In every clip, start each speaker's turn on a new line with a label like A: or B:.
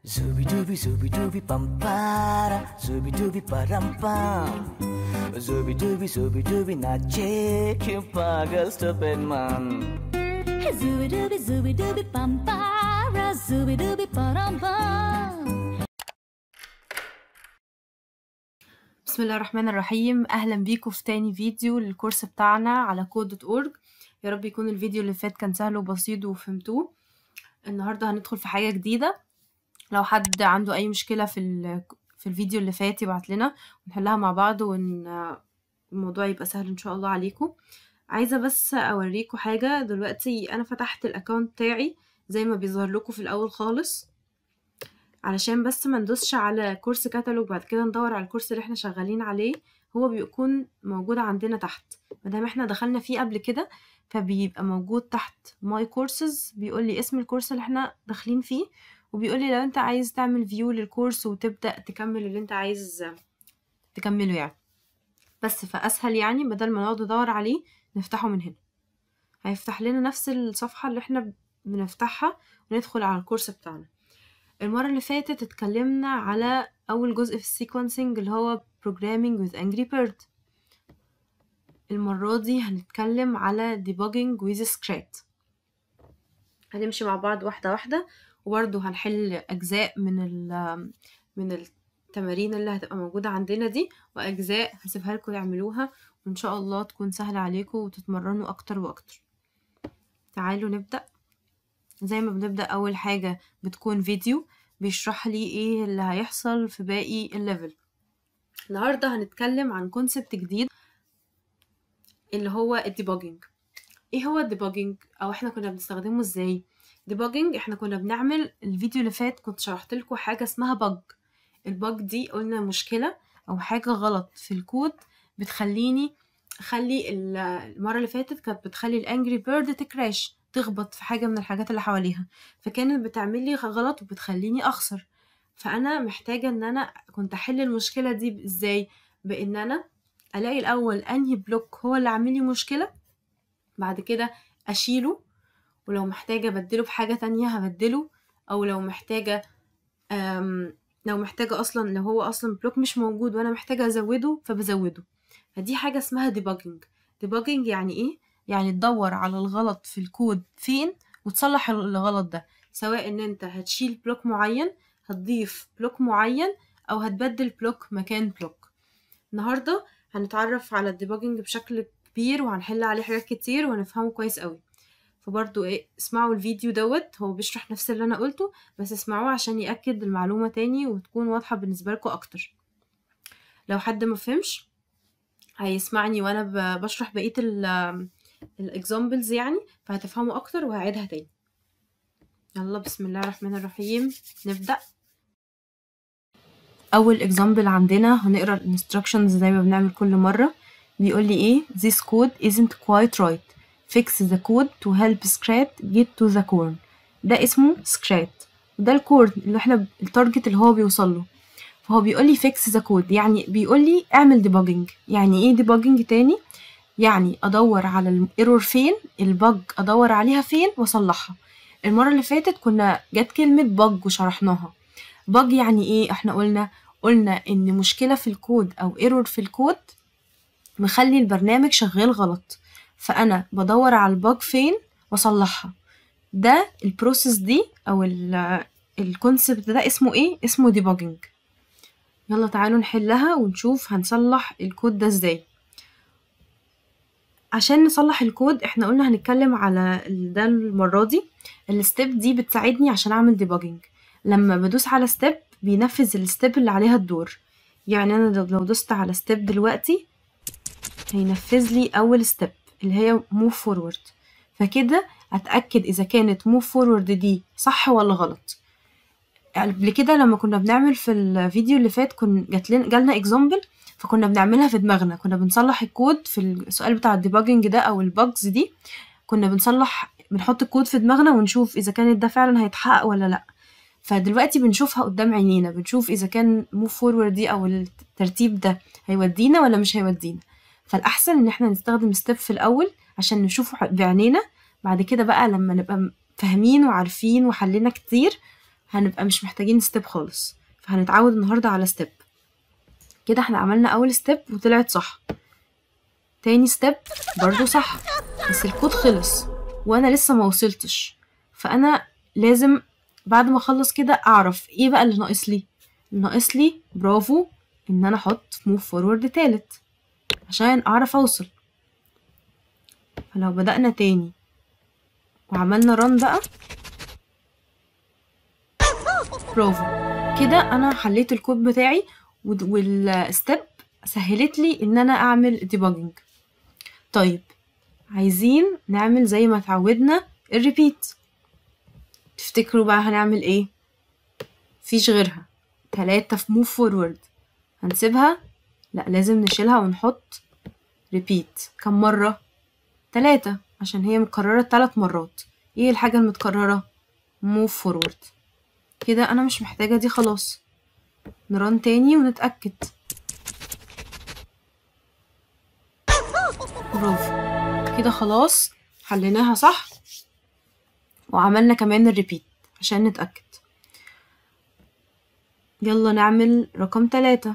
A: Zooby dooby zooby dooby bum para Zooby dooby param pam Zooby dooby zooby dooby नाचे क्यों पागल stupid man
B: Zooby dooby zooby dooby bum para zooby dooby ba bum
C: بسم الله الرحمن الرحيم اهلا بيكم في تاني فيديو للكورس بتاعنا على كود دوت اورج يا رب يكون الفيديو اللي فات كان سهل وبسيط وفهمتوه النهارده هندخل في حاجه جديده لو حد عنده اي مشكله في ال- في الفيديو اللي فات يبعت لنا ونحلها مع بعض وان الموضوع يبقى سهل ان شاء الله عليكم عايزه بس اوريكم حاجه دلوقتي انا فتحت الاكونت بتاعي زي ما بيظهر لكم في الاول خالص علشان بس ما ندوسش على كورس كتالوج بعد كده ندور على الكورس اللي احنا شغالين عليه هو بيكون موجود عندنا تحت مادام احنا دخلنا فيه قبل كده فبيبقى موجود تحت ماي كورسز بيقول لي اسم الكورس اللي احنا داخلين فيه وبيقول لي لو انت عايز تعمل فيو للكورس وتبدأ تكمل اللي انت عايز تكمله يعني بس فأسهل يعني بدل ما نقعد ندور عليه نفتحه من هنا هيفتح لنا نفس الصفحة اللي احنا بنفتحها وندخل على الكورس بتاعنا المرة اللي فاتت اتكلمنا على أول جزء في السيكونسينج اللي هو Programming with Angry Bird المرة دي هنتكلم على Debugging with Scrat هنمشي مع بعض واحدة واحدة وبرضه هنحل أجزاء من ال من التمارين اللي هتبقى موجودة عندنا دي وأجزاء هسيبها لكم تعملوها وإن شاء الله تكون سهلة عليكم وتتمرنوا أكتر وأكتر تعالوا نبدأ زي ما بنبدأ أول حاجة بتكون فيديو بيشرح لي ايه اللي هيحصل في باقي الليفل النهاردة هنتكلم عن كونسبت جديد اللي هو الديباجينج ايه هو الديباجينج او احنا كنا بنستخدمه ازاي ديباجينج احنا كنا بنعمل الفيديو اللي فات كنت شرحت لكم حاجة اسمها بج البج دي قلنا مشكلة او حاجة غلط في الكود بتخليني خلي المرة اللي فاتت كانت بتخلي الانجري بيرد تكراش تخبط في حاجة من الحاجات اللي حواليها فكانت بتعمل لي غلط وبتخليني اخسر فانا محتاجة ان انا كنت احل المشكلة دي ازاي بان انا الاقي الاول انهي بلوك هو اللي عامل لي مشكلة بعد كده اشيله ولو محتاجة ابدله بحاجة تانية هبدله او لو محتاجة أم لو محتاجة اصلا لو هو اصلا بلوك مش موجود وانا محتاجة ازوده فبزوده فدي حاجة اسمها debugging debugging يعني ايه يعني تدور على الغلط في الكود فين وتصلح الغلط ده سواء ان انت هتشيل بلوك معين هتضيف بلوك معين او هتبدل بلوك مكان بلوك النهارده هنتعرف على الديباجنج بشكل كبير وهنحل عليه حاجات كتير وهنفهمه كويس قوي فبرضو ايه اسمعوا الفيديو دوت هو بيشرح نفس اللي انا قلته بس اسمعوه عشان يأكد المعلومة تاني وتكون واضحة بالنسبة لكم اكتر لو حد ما فهمش هيسمعني وانا ب- بشرح بقية الاكزامبلز يعني فهتفهموا اكتر وهعيدها تاني يلا بسم الله الرحمن الرحيم نبدأ اول اكزامبل عندنا هنقرا الانستراكشنز زي ما بنعمل كل مره بيقول لي ايه this code isn't quite right fix the code to help Scrat get to the core ده اسمه Scrat وده الكور اللي احنا التارجت اللي هو بيوصل له فهو بيقول لي fix the code يعني بيقول لي اعمل debugging يعني ايه debugging تاني يعني ادور على الايرور فين البج ادور عليها فين واصلحها المره اللي فاتت كنا جت كلمه بج وشرحناها بج يعني ايه احنا قلنا قلنا ان مشكله في الكود او ايرور في الكود مخلي البرنامج شغال غلط فانا بدور على البج فين واصلحها ده البروسيس دي او الكونسبت ده اسمه ايه اسمه ديباجنج يلا تعالوا نحلها ونشوف هنصلح الكود ده ازاي عشان نصلح الكود احنا قلنا هنتكلم على ال- ده المرة دي الستيب دي بتساعدني عشان اعمل ديباجنج لما بدوس على ستيب بينفذ الستيب اللي عليها الدور يعني انا لو لو دوست على ستيب دلوقتي هينفذ لي اول ستيب اللي هي موف فورورد فكده اتاكد اذا كانت موف فورورد دي صح ولا غلط قبل كده لما كنا بنعمل في الفيديو اللي فات كن جات لنا جالنا اكزامبل فكنا بنعملها في دماغنا كنا بنصلح الكود في السؤال بتاع الديباجنج ده او الباجز دي كنا بنصلح بنحط الكود في دماغنا ونشوف اذا كانت ده فعلا هيتحقق ولا لا فدلوقتي بنشوفها قدام عينينا بنشوف اذا كان موف فورورد دي او الترتيب ده هيودينا ولا مش هيودينا فالاحسن ان احنا نستخدم ستيب في الاول عشان نشوفه بعينينا بعد كده بقى لما نبقى فاهمين وعارفين وحلينا كتير هنبقى مش محتاجين ستيب خالص فهنتعود النهاردة على ستيب كده احنا عملنا أول ستيب وطلعت صح تاني ستيب برضو صح بس الكود خلص وأنا لسه ما وصلتش فأنا لازم بعد ما أخلص كده أعرف إيه بقى اللي ناقص لي اللي ناقص لي برافو إن أنا أحط موف فورورد تالت عشان أعرف أوصل فلو بدأنا تاني وعملنا ران بقى برافو كده انا حليت الكود بتاعي ود- والستيب سهلت لي ان انا اعمل ديباجنج طيب عايزين نعمل زي ما اتعودنا الريبيت تفتكروا بقى هنعمل ايه مفيش غيرها تلاتة في موف فورورد هنسيبها لا لازم نشيلها ونحط ريبيت كم مرة تلاتة عشان هي متكررة تلات مرات ايه الحاجة المتكررة موف فورورد كده انا مش محتاجة دي خلاص نران تاني ونتأكد برافو كده خلاص حليناها صح وعملنا كمان الريبيت عشان نتأكد يلا نعمل رقم تلاتة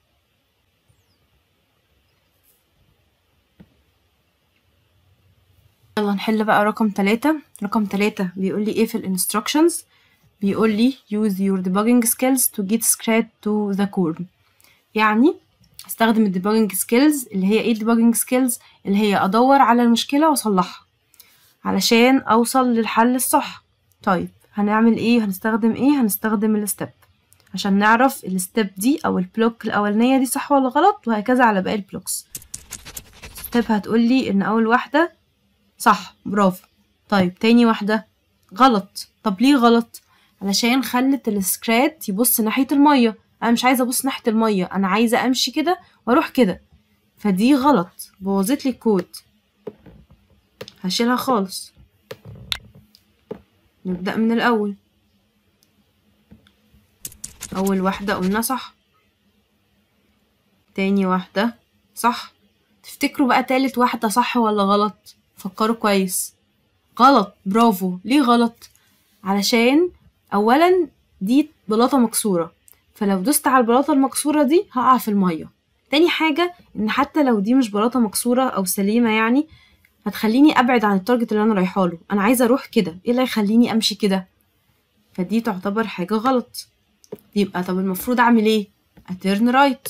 C: يلا نحل بقى رقم تلاتة رقم تلاتة بيقول لي ايه في الانستراكشنز بيقول لي use your debugging skills to get straight to the core يعني استخدم الديباجنج سكيلز اللي هي ايه الديباجنج سكيلز اللي هي ادور على المشكله واصلحها علشان اوصل للحل الصح طيب هنعمل ايه هنستخدم ايه هنستخدم الستيب عشان نعرف الستيب دي او البلوك الاولانيه دي صح ولا غلط وهكذا على باقي البلوكس ستيب هتقول لي ان اول واحده صح برافو طيب تاني واحده غلط طب ليه غلط علشان خلت السكرات يبص ناحيه الميه انا مش عايزه ابص ناحيه الميه انا عايزه امشي كده واروح كده فدي غلط بوظت لي الكود هشيلها خالص نبدا من الاول اول واحده قلنا صح تاني واحده صح تفتكروا بقى تالت واحده صح ولا غلط فكروا كويس غلط برافو ليه غلط علشان اولا دي بلاطه مكسوره فلو دوست على البلاطة المكسورة دي هقع في المية تاني حاجة ان حتى لو دي مش بلاطة مكسورة او سليمة يعني هتخليني ابعد عن التارجت اللي انا رايحه له انا عايزة اروح كده ايه اللي يخليني امشي كده فدي تعتبر حاجة غلط يبقى طب المفروض اعمل ايه اترن رايت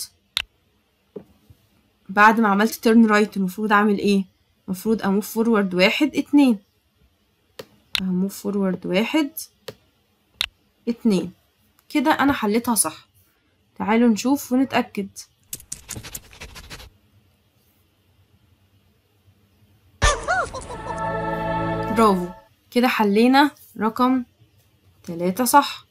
C: بعد ما عملت تيرن رايت المفروض اعمل ايه المفروض اموف فورورد واحد اتنين هموف فورورد واحد اتنين كده انا حليتها صح تعالوا نشوف ونتأكد برافو كده حلينا رقم تلاتة صح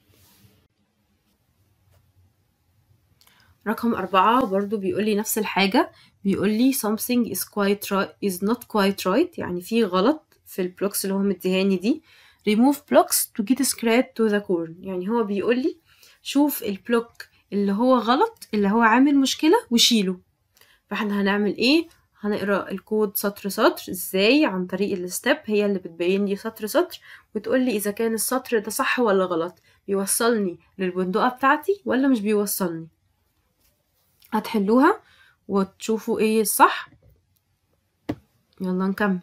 C: رقم أربعة برضو بيقولي نفس الحاجة بيقولي something is quite right is not quite right يعني في غلط في البلوكس اللي هو مديهاني دي remove blocks to get straight to the core يعني هو بيقولي شوف البلوك اللي هو غلط اللي هو عامل مشكلة وشيله فاحنا هنعمل ايه هنقرا الكود سطر سطر ازاي عن طريق الستep هي اللي بتبين لي سطر سطر وتقول لي اذا كان السطر ده صح ولا غلط بيوصلني للبندقة بتاعتي ولا مش بيوصلني هتحلوها وتشوفوا ايه الصح يلا نكمل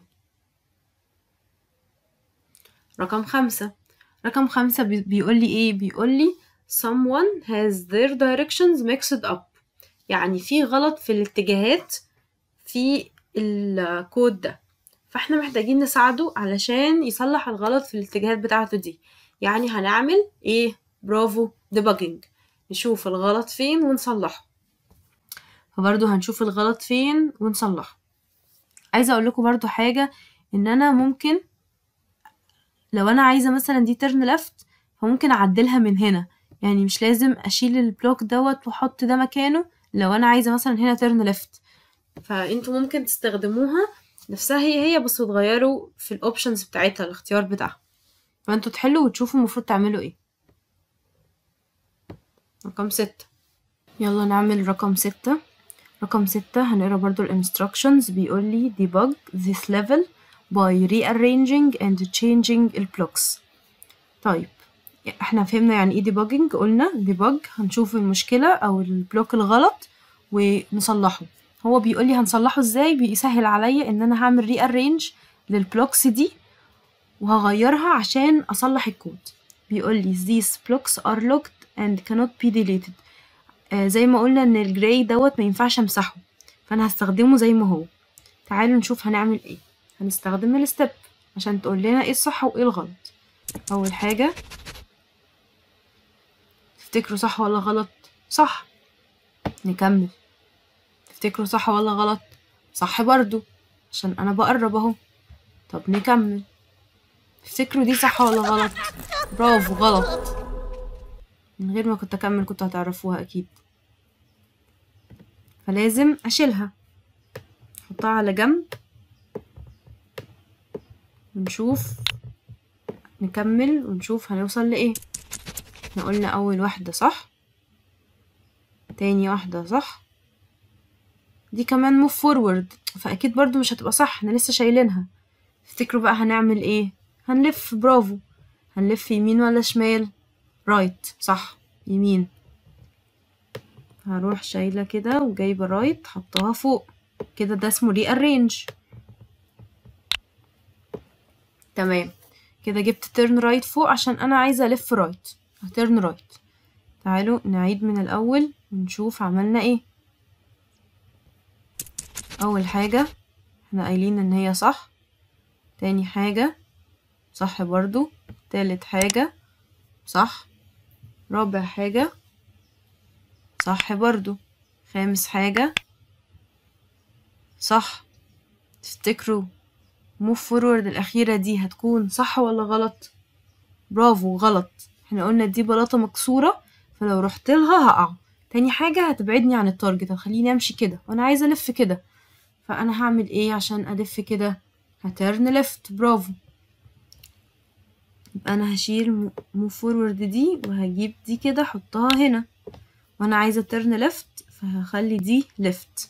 C: رقم خمسة رقم خمسة بي- بيقول لي ايه بيقول لي someone has their directions mixed up يعني في غلط في الاتجاهات في الكود ده فاحنا محتاجين نساعده علشان يصلح الغلط في الاتجاهات بتاعته دي يعني هنعمل ايه برافو debugging نشوف الغلط فين ونصلحه فبرضه هنشوف الغلط فين ونصلحه عايزة اقول لكم برضه حاجة ان انا ممكن لو انا عايزة مثلا دي ترن ليفت فممكن اعدلها من هنا يعني مش لازم اشيل البلوك دوت واحط ده مكانه لو انا عايزة مثلا هنا ترن ليفت فانتوا ممكن تستخدموها نفسها هي هي بس تغيروا في الاوبشنز بتاعتها الاختيار بتاعها فانتوا تحلوا وتشوفوا المفروض تعملوا ايه رقم ستة يلا نعمل رقم ستة رقم ستة هنقرا برضو ال instructions بيقول لي debug this level by rearranging and changing ال blocks طيب احنا فهمنا يعني ايه debugging قلنا debug هنشوف المشكلة او البلوك الغلط ونصلحه هو بيقول لي هنصلحه ازاي بيسهل عليا ان انا هعمل rearrange للبلوكس دي وهغيرها عشان اصلح الكود بيقول لي these blocks are locked and cannot be deleted آه زي ما قلنا ان الجراي دوت ما ينفعش امسحه فانا هستخدمه زي ما هو تعالوا نشوف هنعمل ايه هنستخدم الستep عشان تقول لنا ايه الصح وايه الغلط اول حاجة تفتكروا صح ولا غلط صح نكمل تفتكروا صح ولا غلط صح برضو عشان انا بقرب اهو طب نكمل تفتكروا دي صح ولا غلط برافو غلط من غير ما كنت اكمل كنتوا هتعرفوها اكيد فلازم اشيلها احطها على جنب ونشوف نكمل ونشوف هنوصل لايه احنا قلنا اول واحدة صح تاني واحدة صح دي كمان موف فورورد فاكيد برضو مش هتبقى صح احنا لسه شايلينها تفتكروا بقى هنعمل ايه هنلف برافو هنلف يمين ولا شمال رايت صح يمين هروح شايلة كده وجايبة رايت حطها فوق كده ده اسمه ري ارينج تمام كده جبت تيرن رايت فوق عشان انا عايزة الف رايت هترن رايت تعالوا نعيد من الاول ونشوف عملنا ايه اول حاجة احنا قايلين ان هي صح تاني حاجة صح برضو تالت حاجة صح رابع حاجة صح برضو خامس حاجة صح تفتكروا موف فورورد الأخيرة دي هتكون صح ولا غلط برافو غلط احنا قلنا دي بلاطة مكسورة فلو رحت لها هقع تاني حاجة هتبعدني عن التارجت هتخليني امشي كده وانا عايزة الف كده فانا هعمل ايه عشان الف كده هترن ليفت برافو يبقى انا هشيل موف فورورد دي وهجيب دي كده احطها هنا وانا عايزة ترن ليفت فهخلي دي ليفت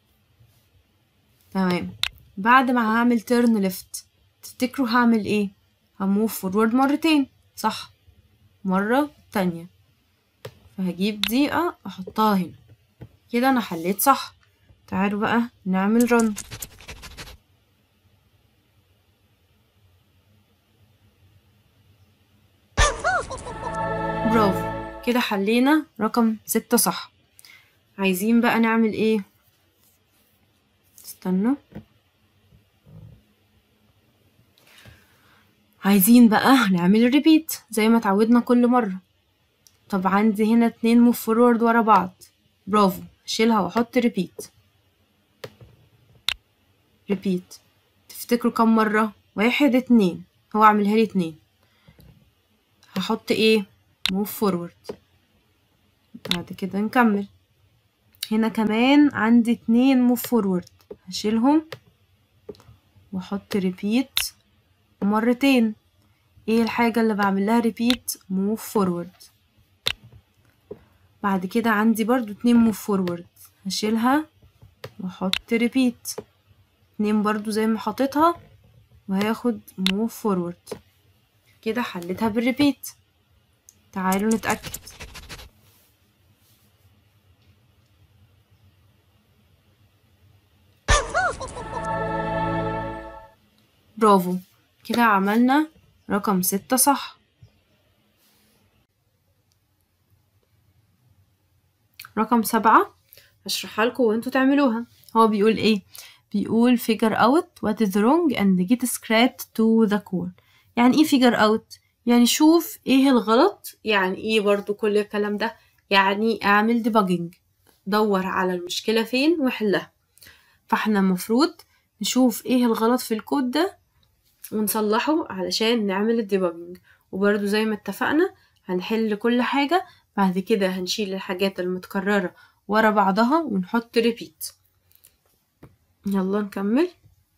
C: تمام بعد ما هعمل ترن ليفت تفتكروا هعمل ايه هموف فورورد مرتين صح مرة تانية فهجيب دقيقة احطها هنا كده انا حليت صح تعالوا بقى نعمل رن برافو كده حلينا رقم ستة صح عايزين بقى نعمل ايه استنوا عايزين بقى نعمل ريبيت زي ما اتعودنا كل مرة طب عندي هنا اتنين موف فورورد ورا بعض برافو اشيلها واحط ريبيت ريبيت تفتكروا كم مرة واحد اتنين هو اعملها لي اتنين هحط ايه موف فورورد بعد كده نكمل هنا كمان عندي اتنين موف فورورد هشيلهم واحط ريبيت مرتين ايه الحاجة اللي بعمل لها ريبيت موف فورورد بعد كده عندي برضو اتنين موف فورورد هشيلها واحط ريبيت اتنين برضو زي ما حطيتها وهاخد موف فورورد كده حليتها بالريبيت تعالوا نتأكد برافو كده عملنا رقم ستة صح رقم سبعة هشرحها لكم وانتوا تعملوها هو بيقول ايه بيقول figure out what is wrong and get straight to the core يعني ايه figure out يعني شوف ايه الغلط يعني ايه برضو كل الكلام ده يعني اعمل debugging دور على المشكلة فين وحلها فاحنا المفروض نشوف ايه الغلط في الكود ده ونصلحه علشان نعمل الديباجنج وبرضو زي ما اتفقنا هنحل كل حاجة بعد كده هنشيل الحاجات المتكررة ورا بعضها ونحط ريبيت يلا نكمل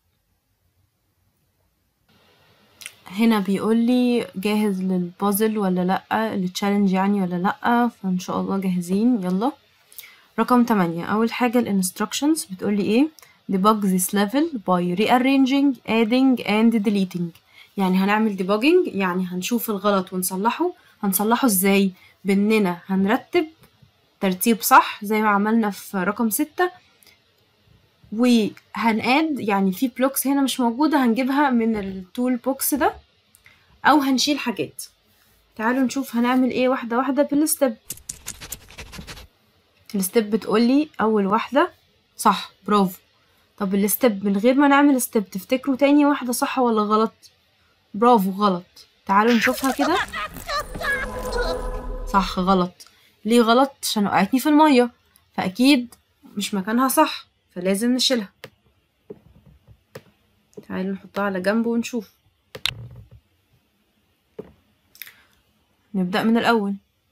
C: هنا بيقول لي جاهز للبازل ولا لأ للتشالنج يعني ولا لأ فإن شاء الله جاهزين يلا رقم تمانية أول حاجة الانستراكشنز بتقول لي إيه debug this level by rearranging adding and deleting يعني هنعمل debugging يعني هنشوف الغلط ونصلحه هنصلحه ازاي باننا هنرتب ترتيب صح زي ما عملنا في رقم ستة وهنقاد يعني في بلوكس هنا مش موجودة هنجيبها من التول بوكس ده أو هنشيل حاجات تعالوا نشوف هنعمل ايه واحدة واحدة بالستب الستب بتقولي أول واحدة صح برافو طب الستب من غير ما نعمل ستب تفتكروا تاني واحدة صح ولا غلط برافو غلط تعالوا نشوفها كده صح غلط ليه غلط عشان وقعتني في المية فأكيد مش مكانها صح فلازم نشيلها تعالوا نحطها على جنب ونشوف نبدأ من الأول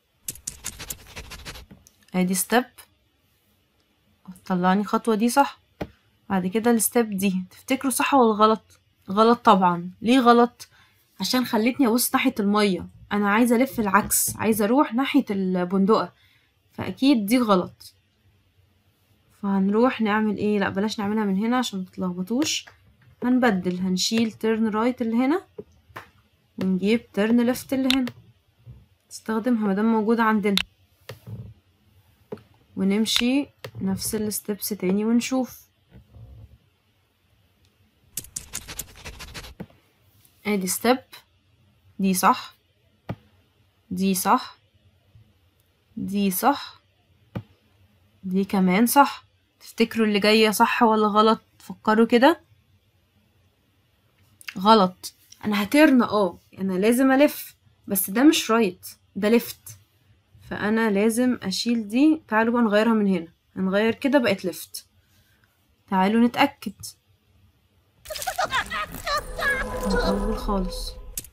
C: ادي ستيب طلعني خطوة دي صح بعد كده الستيب دي تفتكروا صح ولا غلط غلط طبعا ليه غلط عشان خلتني ابص ناحية المية انا عايزة الف العكس عايزة اروح ناحية البندقة فاكيد دي غلط فهنروح نعمل ايه لا بلاش نعملها من هنا عشان متلخبطوش هنبدل هنشيل تيرن رايت اللي هنا ونجيب تيرن ليفت اللي هنا نستخدمها مادام موجودة عندنا ونمشي نفس الستبس تاني ونشوف ادي ستيب دي صح دي صح دي صح دي كمان صح تفتكروا اللي جاية صح ولا غلط فكروا كده غلط انا هترن اه انا لازم الف بس ده مش رايت ده ليفت فانا لازم اشيل دي تعالوا بقى نغيرها من هنا هنغير كده بقت ليفت تعالوا نتأكد من الأول خالص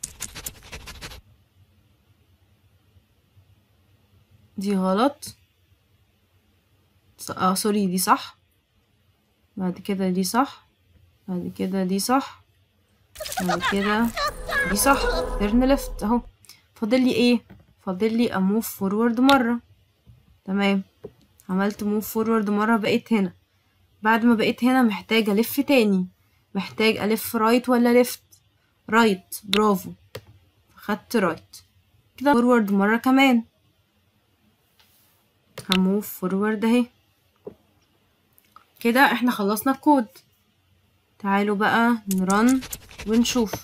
C: دي غلط ص- اه سوري دي صح بعد كده دي صح بعد كده دي صح بعد كده دي صح ترن ليفت اهو فاضل لي ايه فاضل لي اموف فورورد مره تمام عملت موف فورورد مره بقيت هنا بعد ما بقيت هنا محتاجه الف تاني محتاج الف رايت ولا ليفت رايت برافو خدت رايت كده فورورد مره كمان هموف فورورد اهي كده احنا خلصنا الكود تعالوا بقى نرن ونشوف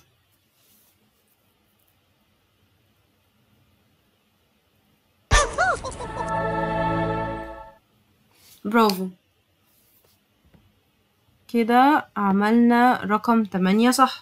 C: برافو كده عملنا رقم تمانية صح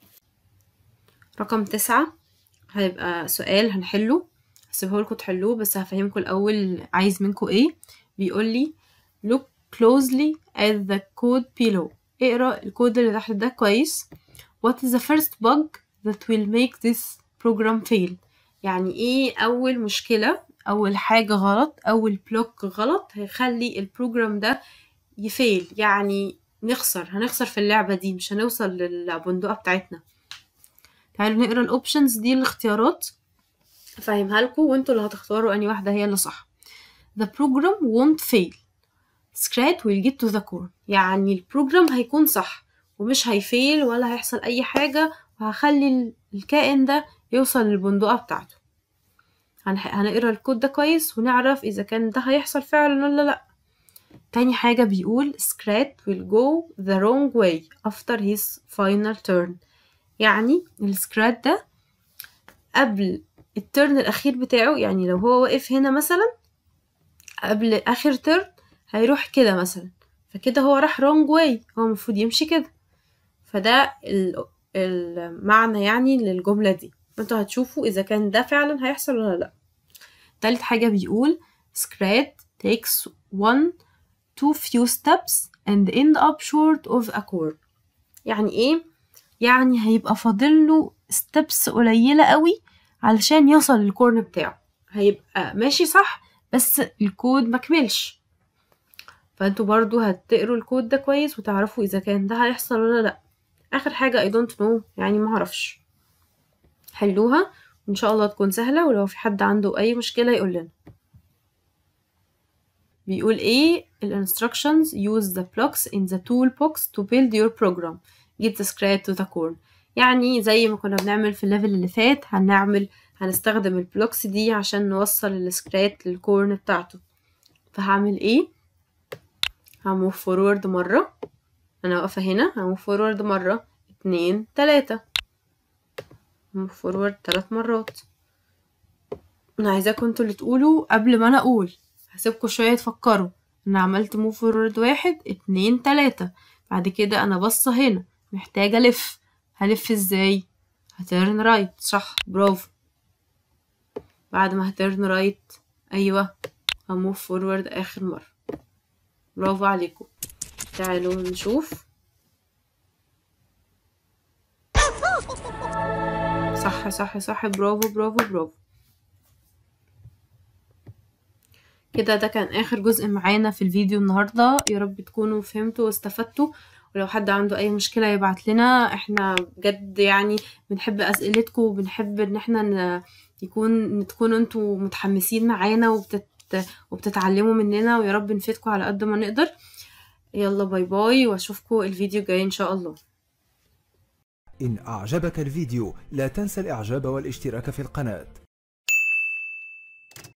C: رقم تسعة هيبقى سؤال هنحله هسيبهولكوا تحلوه بس هفهمكوا الأول عايز منكوا ايه بيقولي look closely at the code below اقرا الكود اللي تحت ده كويس what is the first bug that will make this program fail يعني ايه أول مشكلة أول حاجة غلط أول بلوك غلط هيخلي البروجرام ده يفيل يعني نخسر هنخسر في اللعبة دي مش هنوصل للبندقة بتاعتنا تعالوا نقرا الاوبشنز دي الاختيارات افهمها لكم وانتوا اللي هتختاروا اني واحدة هي اللي صح the program won't fail scratch will get to the core يعني البروجرام هيكون صح ومش هيفيل ولا هيحصل اي حاجة وهخلي ال- الكائن ده يوصل للبندقة بتاعته هنح- هنقرا الكود ده كويس ونعرف اذا كان ده هيحصل فعلا ولا لا تاني حاجة بيقول Scrat will go the wrong way after his final turn يعني السكرات ده قبل الترن الأخير بتاعه يعني لو هو واقف هنا مثلا قبل آخر ترن هيروح كده مثلا فكده هو راح wrong way هو المفروض يمشي كده فده ال- المعنى يعني للجملة دي انتوا هتشوفوا إذا كان ده فعلا هيحصل ولا لأ تالت حاجة بيقول Scrat takes one too few steps and end up short of a core يعني ايه يعني هيبقى فاضله steps قليلة قوي علشان يوصل للكورن بتاعه هيبقى ماشي صح بس الكود مكملش فانتوا برضو هتقروا الكود ده كويس وتعرفوا اذا كان ده هيحصل ولا لا اخر حاجة I don't know يعني معرفش حلوها وان شاء الله تكون سهلة ولو في حد عنده اي مشكلة يقول لنا بيقول ايه ال instructions use the blocks in the toolbox to build your program get the scratch to the core يعني زي ما كنا بنعمل في الليفل اللي فات هنعمل هنستخدم البلوكس دي عشان نوصل السكرات للكورن بتاعته فهعمل ايه هموف فورورد مرة انا واقفة هنا هموف فورورد مرة اتنين تلاتة هموف فورورد تلات مرات انا عايزاكم انتوا اللي تقولوا قبل ما انا اقول هسيبكم شوية تفكروا انا عملت موف فورورد واحد اتنين تلاتة بعد كده انا باصة هنا محتاجة الف هلف ازاي هترن رايت صح برافو بعد ما هترن رايت ايوه هموف فورورد اخر مرة برافو عليكم تعالوا نشوف صح صح صح برافو برافو برافو كده ده كان اخر جزء معانا في الفيديو النهارده يا رب تكونوا فهمتوا واستفدتوا ولو حد عنده اي مشكله يبعت لنا احنا بجد يعني بنحب اسئلتكم وبنحب ان احنا ن... يكون تكونوا انتوا متحمسين معانا وبتت... وبتتعلموا مننا ويا رب نفيدكم على قد ما نقدر يلا باي باي واشوفكم الفيديو الجاي ان شاء الله
D: إن أعجبك الفيديو لا تنسى الإعجاب والاشتراك في القناة